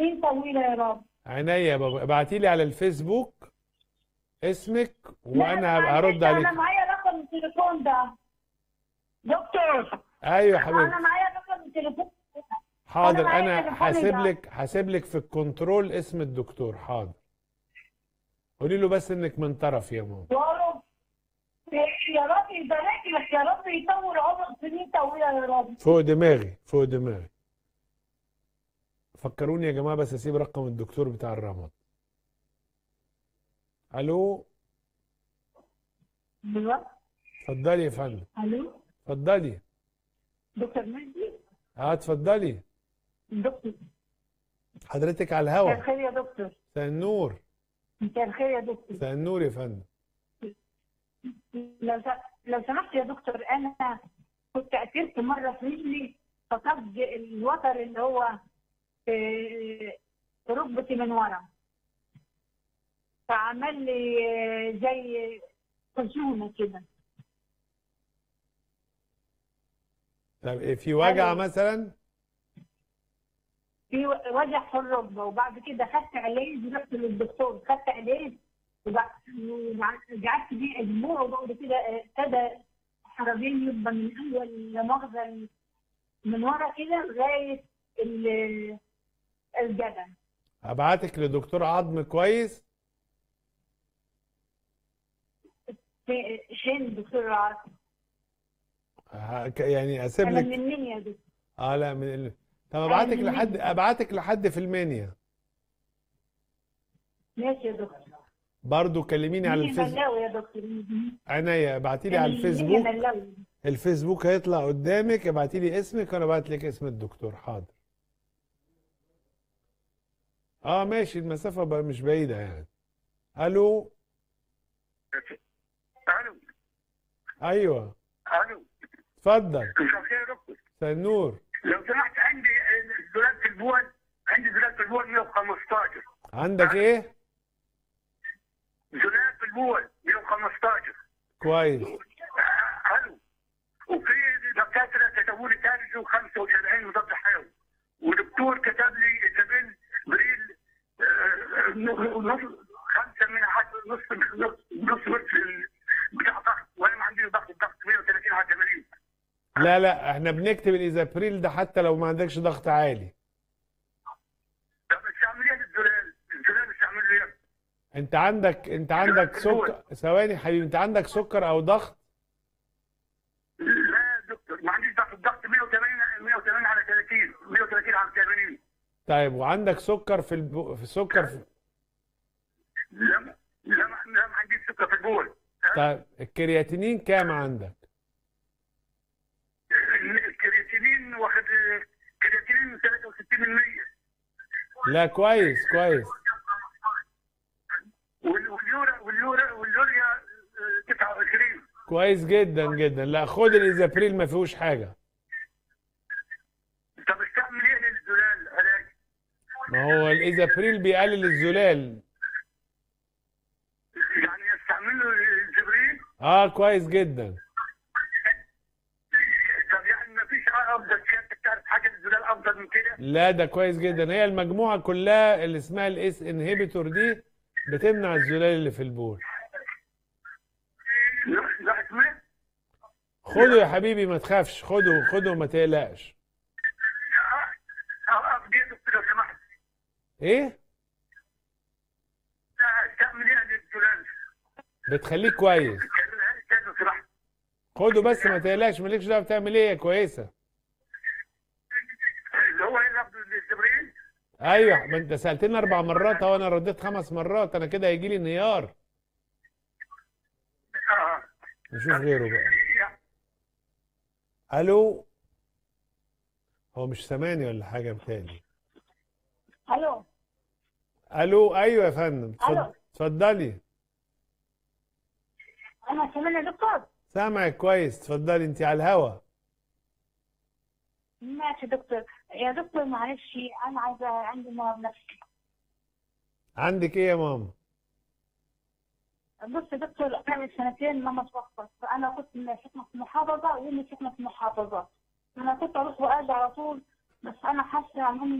سنين طويلة يا رب عينيا يا بابا ابعتي لي على الفيسبوك اسمك لا وانا هبقى معلش ارد أنا عليك معايا رقم التليفون ده دكتور ايوه يا أنا حبيبتي معايا رقم التليفون حاضر معايا انا تليفوني حاسب ده. لك حاسب لك في الكنترول اسم الدكتور حاضر قولي له بس انك من طرف يا ماما يا رب يا رب يبارك لك يا رب يطول عمرك سنين طويلة يا رب فوق دماغي فوق دماغي فكروني يا جماعة بس اسيب رقم الدكتور بتاع الرمد الو ايوه اتفضلي يا فندم الو اتفضلي دكتور مجدي اه اتفضلي دكتور حضرتك على مساء الهوا الخير يا دكتور مساء النور مساء الخير يا دكتور مساء النور يا فندم لو س- لو سمحت يا دكتور انا كنت اكلت مره في رجلي فقد الوتر اللي هو في في ركبتي من ورا فعمل لي زي خشونه كده طب إيه، في وجع أيوة. مثلا في وجع في الركبه وبعد كده خدت علاج رحت للدكتور خدت علاج وقعدت بيه اسبوع وبعد كده ابتدى حرجين يبقى من اول لا مؤاخذه من ورا كده لغايه ال- الجبل هبعتك لدكتور عظم كويس في- فين الدكتور عاصم؟ ه- ك- يعني اسيب انا لك من مين يا دكتور؟ اه لا من ال... طب ابعتك من لحد مين؟ ابعتك لحد في المنيا ماشي يا دكتور برضو كلميني على مين الفيسبوك ملاوي يا دكتور؟ عينيا ابعتي لي على مين الفيسبوك ملاوي؟ الفيسبوك هيطلع قدامك ابعتي لي اسمك وانا ابعت لك اسم الدكتور حاضر اه ماشي المسافة بقى مش بعيدة يعني الو الو ايوه الو اتفضل مساء الخير يا دكتور مساء النور لو سمحت عندي دولاب في البول عندي دولاب في البول 115 عندك ايه دولاب في البول 115 كويس آه، الو وفي دكاتره كتبوا لي كارثه 75 مضاد حيوي ودكتور كتب لي تابين بريل آه، نص خمسه من حد نص نص نص نص ال- بتاع ضغط وانا ما عندي ضغط الضغط 130 على 80 لا لا احنا بنكتب الايزابريل ده حتى لو ما عندكش ضغط عالي طب استعمل ايه الدولاب؟ الدولاب استعمل له ايه؟ انت عندك انت عندك سكر ثواني حبيبي انت عندك سكر او ضغط لا يا دكتور ما عنديش ضغط الضغط 180 180 على 30 130 على 80 طيب وعندك سكر في الب... في سكر في... لا ما- لا ما لا ما عنديش سكر في البول طيب الكرياتينين كام عندك الكرياتينين واخد كرياتينين 63% لا كويس كويس وال- واليورا واليورا واليوريا آه، 29 كويس جدا جدا لا خد الايزابريل ما فيهوش حاجه طب استعمل ايه للزلال علاج؟ ما هو الايزابريل بيقلل الزلال يعني استعمل له جبريل اه كويس جدا طب يعني ما فيش افضل سيادتك تعرف حاجه للزلال افضل من كده؟ لا ده كويس جدا هي المجموعه كلها اللي اسمها الاس انهبيتور دي بتمنع الزلال اللي في البول لا لا اسمه خده يا حبيبي ما تخافش خده خده وما تقلقش افضل يا دكتور لو سمحت ايه استعمل ايه للزلال؟ بتخليك كويس كلمها لي تاني لو سمحت خده بس ما تقلقش مالكش دعوه بتعمل ايه كويسه اللي هو ايه لفظ الجبريل؟ ايوه ما انت سالتني اربع مرات اهو انا رديت خمس مرات انا كده هيجي لي انهيار اه نشوف غيره بقى يا- الو هو مش سامعني ولا حاجه بتاني الو الو ايوه يا فندم اتفض- ألو. اتفضلي انا كمان يا دكتور سامعك كويس اتفضلي انت على الهوا ماشي دكتور يا دكتور معلش انا عايزه عندي مرض نفسي عندك ايه يا ماما بص يا دكتور انا من سنتين ماما توفت فانا كنت من ساكنه في محافظه وامي ساكنه في محافظه انا كنت اروح واجي على طول بس انا حاسه ان امي